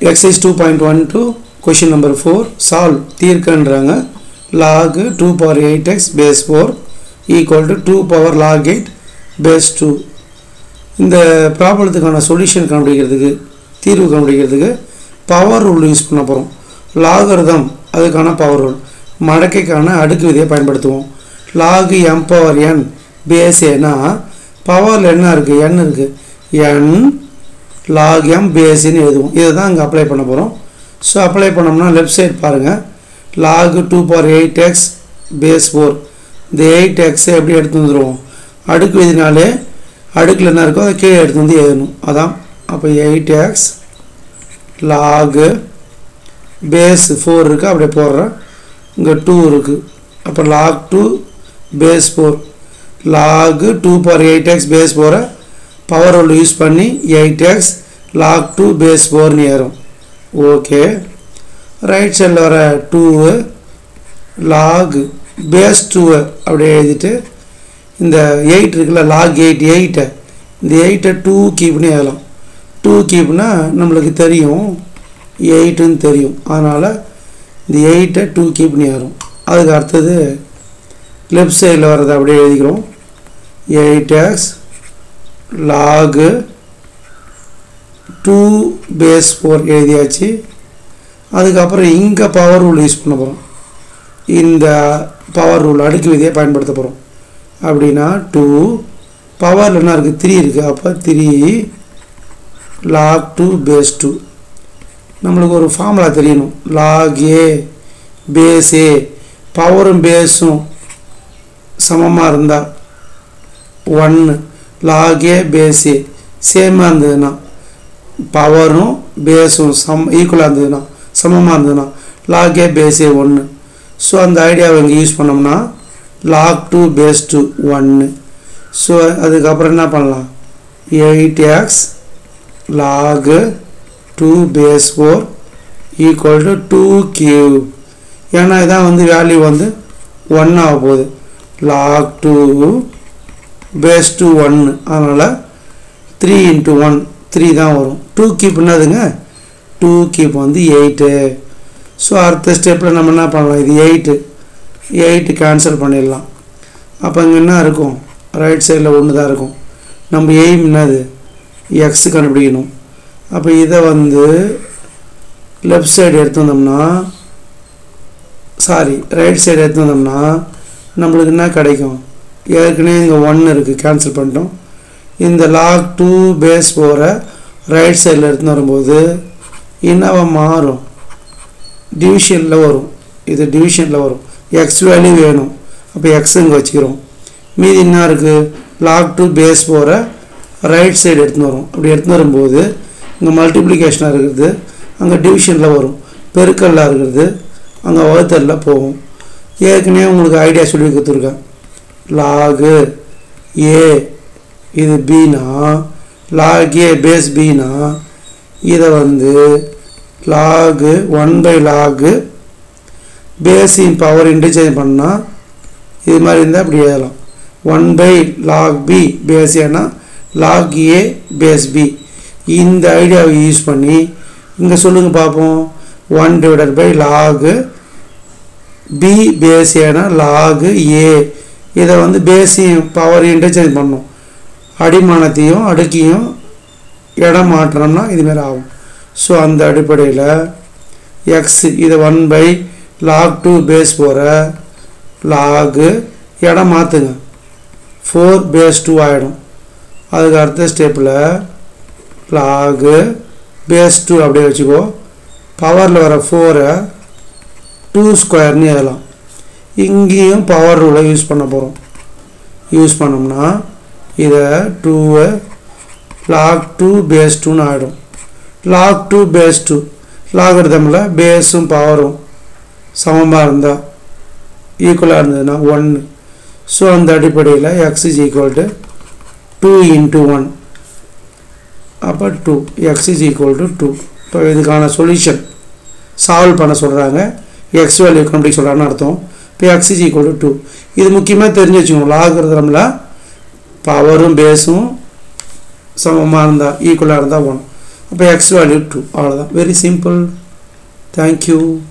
exercise two point one two question number four solve தீர்க்கன்றாங்க log two power eight x base four equal to two power log eight base two இந்த ப்ராப்ளத்துக்கான solution கண்டுபிடிக்கிறதுக்கு தீர்வு கண்டுபிடிக்கிறதுக்கு power rule use பண்ண போகிறோம் logarithm அதுக்கான power rule மடக்கைக்கான அடுக்கு விதியை பயன்படுத்துவோம் log m power n base ஏன்னா பவரில் என்ன இருக்குது என் இருக்குது என் லாக் எம் பேஸ்ன்னு எழுதுவோம் இதை தான் இங்கே அப்ளை பண்ண போகிறோம் ஸோ அப்ளை பண்ணோம்னா லெஃப்ட் சைடு பாருங்கள் log two power eight x base four இந்த எயிட் எக்ஸை எப்படி எடுத்து வந்துடுவோம் அடுக்கு விதினாலே அடுக்கில் என்ன இருக்கோ அதை கீழே எடுத்து வந்து எழுதணும் அதான் அப்போ eight x log base four இருக்குது அப்படியே போடுறேன் இங்கே டூ இருக்குது அப்போ log two base four log two power eight x base ஃபோரை பவர் ரூல் யூஸ் பண்ணி eight x log two base ஃபோர்னு ஏறும் ஓகே ரைட் சைடில் வர டூவு லாக் பேஸ் டூவை அப்படியே எழுதிட்டு இந்த எயிட் இருக்குல்ல லாக் எயிட் எயிட்டை இந்த எயிட்டை டூ கீப்னு எழுதலாம் டூ கீப்னா நம்மளுக்கு தெரியும் எயிட்டுன்னு தெரியும் அதனால் இந்த எயிட்டை டூ கீப்னு ஏறும் அதுக்கு அடுத்தது லெஃப்ட் சைடில் வர்றதை அப்படியே எழுதிக்கிறோம் eight x log two base four எழுதியாச்சு அதுக்கப்புறம் இங்கே பவர் ரூல் யூஸ் பண்ண போகிறோம் இந்த பவர் ரூல் அடுக்கு விதியை பயன்படுத்த போகிறோம் அப்படின்னா டூ பவரில் என்ன இருக்குது த்ரீ இருக்குது அப்போ three log two base two நம்மளுக்கு ஒரு ஃபார்முலா தெரியணும் லாக் ஏ பேஸ் ஏ பவரும் பேஸும் சமமாக இருந்தால் ஒன்று லாக் ஏ பேஸ் ஏ சேமாக இருந்ததுன்னா பவரும் பேஸும் சம் ஈக்குவலாக இருந்ததுன்னா சமமாக இருந்ததுன்னா லாக் ஏ பேஸ் ஏ ஒன்று ஸோ அந்த ஐடியாவை இங்கே யூஸ் பண்ணோம்னா லாக் டூ பேஸ் டூ ஒன்று ஸோ அதுக்கப்புறம் என்ன பண்ணலாம் eight x log two base four equal to two cube ஏன்னா இதான் வந்து வேல்யூ வந்து ஒன் ஆக போகுது லாக் டூ பேஸ் டூ ஒன்று அதனால் த்ரீ இன்ட்டு ஒன் த்ரீ தான் வரும் டூ கீப் என்னதுங்க டூ கீப் வந்து எயிட்டு ஸோ அடுத்த ஸ்டெப்பில் நம்ம என்ன பண்ணலாம் இது எயிட்டு எயிட்டு கேன்சல் பண்ணிடலாம் அப்போ இங்கே என்ன இருக்கும் ரைட் சைடில் ஒன்று தான் இருக்கும் நம்ம எய்ம் என்னது எக்ஸ் கண்டுபிடிக்கணும் அப்போ இதை வந்து லெஃப்ட் சைடு எடுத்து வந்தோம்னா சாரி ரைட் சைடு எடுத்து வந்தோம்னா நம்மளுக்கு என்ன கிடைக்கும் ஏற்கனவே இங்கே ஒன்று இருக்குது கேன்சல் பண்ணிட்டோம் இந்த லாக் டூ பேஸ் போகிற ரைட் சைடில் எடுத்து வரும்போது என்னவா மாறும் டிவிஷனில் வரும் இது டிவிஷனில் வரும் எக்ஸ் வேல்யூ வேணும் அப்போ எக்ஸ் இங்கே வச்சுக்கிறோம் மீதி என்ன இருக்குது லாக் டூ பேஸ் போகிற ரைட் சைடு எடுத்துன்னு வரும் அப்படி எடுத்துன்னு வரும்போது இங்கே மல்டிப்ளிகேஷனாக இருக்கிறது அங்கே டிவிஷனில் வரும் பெருக்கல்லாக இருக்கிறது அங்கே வகுத்தலில் போகும் ஏற்கனவே உங்களுக்கு ஐடியா சொல்லி கொடுத்துருக்கேன் லாகு ஏ இது பீனா லாக் ஏ பேஸ் பீனா இதை வந்து லாகு ஒன் பை லாகு பேஸின் பவர் இன்டர்சேஞ்ச் பண்ணால் இது மாதிரி இருந்தால் இப்படி எழுதலாம் one by log B base ஏன்னா லாக் ஏ பேஸ் பி இந்த ஐடியாவை யூஸ் பண்ணி இங்கே சொல்லுங்கள் பார்ப்போம் one divided by log B base ஏன்னா லாகு ஏ இதை வந்து பேஸையும் பவர் இன்டர்சேஞ்ச் பண்ணும் அடிமானத்தையும் அடுக்கியும் இடம் மாற்றோம்னா இதுமாரி ஆகும் ஸோ அந்த அடிப்படையில் எக்ஸ் இதை one by log two base போகிற லாகு இடம் மாற்றுங்க ஃபோர் பேஸ் டூ ஆகிடும் அதுக்கு அடுத்த ஸ்டெப்பில் லாகு பேஸ் டூ அப்படியே வச்சுக்கோ பவரில் வர ஃபோரை டூ ஸ்கொயர்னு எழுதலாம் இங்கேயும் பவர் ரூலை யூஸ் பண்ண போகிறோம் யூஸ் பண்ணோம்னா இதை டூவை லாக் டூ பேஸ் டூன்னு ஆகிடும் லாக் டூ பேஸ் டூ லாகிருதமில் பேஸும் பவரும் சமமாக இருந்தால் ஈக்குவலாக இருந்ததுன்னா ஒன்று ஸோ அந்த அடிப்படையில் x is equal to two into one அப்போ two x is equal to two இப்போ இதுக்கான சொல்யூஷன் சால்வ் பண்ண சொல்கிறாங்க எக்ஸ் வேல்யூ கண்டுபிடிக்க சொல்கிறான்னு அர்த்தம் இப்போ x is equal to two இது முக்கியமாக தெரிஞ்சு வச்சுக்கணும் லாகிருதமில் பவரும் பேஸும் சமமாக இருந்தால் ஈக்குவலாக இருந்தால் ஒன் அப்போ எக்ஸ் வேல்யூ டூ அவ்வளோதான் வெரி சிம்பிள் தேங்க்யூ